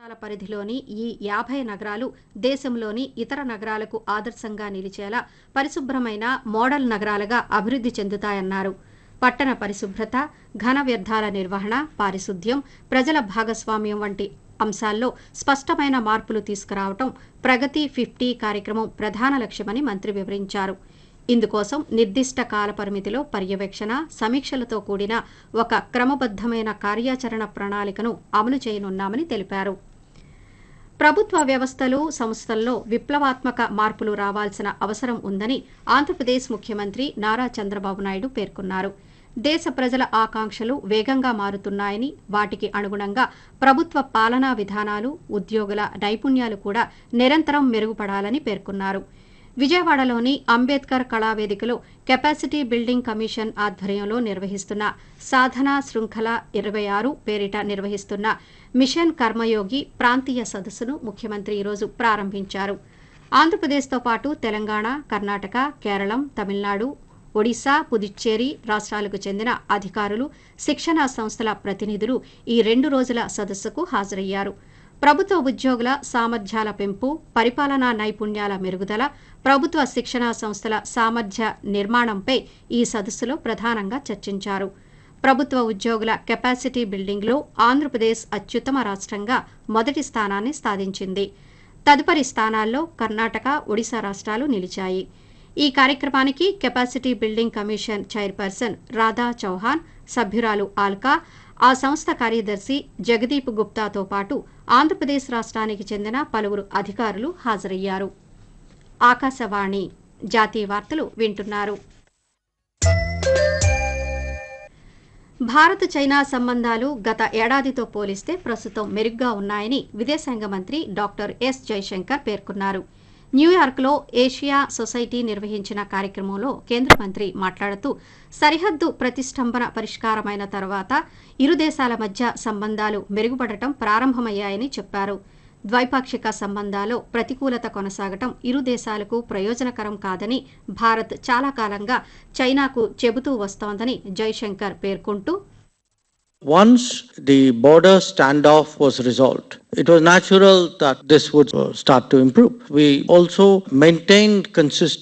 రాష్ట్రాల పరిధిలోని ఈ యాభై నగరాలు దేశంలోని ఇతర నగరాలకు ఆదర్శంగా నిలిచేలా పరిశుభ్రమైన మోడల్ నగరాలుగా అభివృద్ధి చెందుతాయన్నారు పట్టణ పరిశుభ్రత ఘన వ్యర్థాల నిర్వహణ పారిశుద్ధ్యం ప్రజల భాగస్వామ్యం వంటి అంశాల్లో స్పష్టమైన మార్పులు తీసుకురావటం ప్రగతి ఫిఫ్టీ కార్యక్రమం ప్రధాన లక్ష్యమని మంత్రి వివరించారు ఇందుకోసం నిర్దిష్ట కాల పరిమితిలో పర్యవేక్షణ సమీక్షలతో కూడిన ఒక క్రమబద్ధమైన కార్యాచరణ ప్రణాళికను అమలు చేయనున్నామని తెలిపారు ప్రభుత్వ వ్యవస్థలు సంస్థల్లో విప్లవాత్మక మార్పులు రావాల్సిన అవసరం ఉందని ఆంధ్రప్రదేశ్ ముఖ్యమంత్రి నారా చంద్రబాబు నాయుడు పేర్కొన్నారు దేశ ప్రజల ఆకాంక్షలు వేగంగా మారుతున్నాయని వాటికి అనుగుణంగా ప్రభుత్వ పాలనా విధానాలు ఉద్యోగుల నైపుణ్యాలు కూడా నిరంతరం మెరుగుపడాలని పేర్కొన్నారు విజయవాడలోని అంబేద్కర్ కళావేదికలో కెపాసిటీ బిల్డింగ్ కమిషన్ ఆధ్వర్యంలో నిర్వహిస్తున్న సాధన శృంఖల ఇరవై ఆరు పేరిట నిర్వహిస్తున్న మిషన్ కర్మయోగి ప్రాంతీయ సదస్సును ముఖ్యమంత్రి ఈరోజు ప్రారంభించారు ఆంధ్రప్రదేశ్తో పాటు తెలంగాణ కర్ణాటక కేరళం తమిళనాడు ఒడిశా పుదుచ్చేరి రాష్ట్రాలకు చెందిన అధికారులు శిక్షణా సంస్థల ప్రతినిధులు ఈ రెండు రోజుల సదస్సుకు హాజరయ్యారు ప్రభుత్వ ఉద్యోగుల సామర్థ్యాల పెంపు పరిపాలనా నైపుణ్యాల మెరుగుదల ప్రభుత్వ శిక్షణా సంస్థల సామర్థ్య నిర్మాణంపై ఈ సదస్సులో ప్రధానంగా చర్చించారు ప్రభుత్వ ఉద్యోగుల కెపాసిటీ బిల్డింగ్లో ఆంధ్రప్రదేశ్ అత్యుత్తమ రాష్ట్రంగా మొదటి స్థానాన్ని సాధించింది తదుపరి స్థానాల్లో కర్ణాటక ఒడిశా రాష్ట్రాలు నిలిచాయి ఈ కార్యక్రమానికి capacity building commission chairperson Radha Chauhan సభ్యురాలు ఆల్కా ఆ సంస్థ కార్యదర్శి జగదీప్ గుప్తాతో పాటు ఆంధ్రప్రదేశ్ రాష్ట్రానికి చెందిన పలువురు అధికారులు హాజరయ్యారు ఆకాశవాణి జాతీయ వార్తలు వింటున్నారు భారత్ చైనా సంబంధాలు గత ఏడాదితో పోలిస్తే ప్రస్తుతం మెరుగ్గా ఉన్నాయని విదేశాంగ మంత్రి డాక్టర్ ఎస్ జైశంకర్ పేర్కొన్నారు న్యూయార్క్లో ఏషియా సొసైటీ నిర్వహించిన కార్యక్రమంలో కేంద్ర మంత్రి మాట్లాడుతూ సరిహద్దు ప్రతిష్టంభన పరిష్కారమైన తర్వాత ఇరు దేశాల మధ్య సంబంధాలు మెరుగుపడటం ప్రారంభమయ్యాయని చెప్పారు ద్వైపాక్షిక సంబంధాల్లో ప్రతికూలత కొనసాగటం ఇరు దేశాలకు ప్రయోజనకరం కాదని భారత్ చాలా కాలంగా చైనాకు చెబుతూ వస్తోందని జైశంకర్ పేర్కొంటూ Once the border standoff was resolved, it was natural that this would uh, start to improve. We also maintained consistent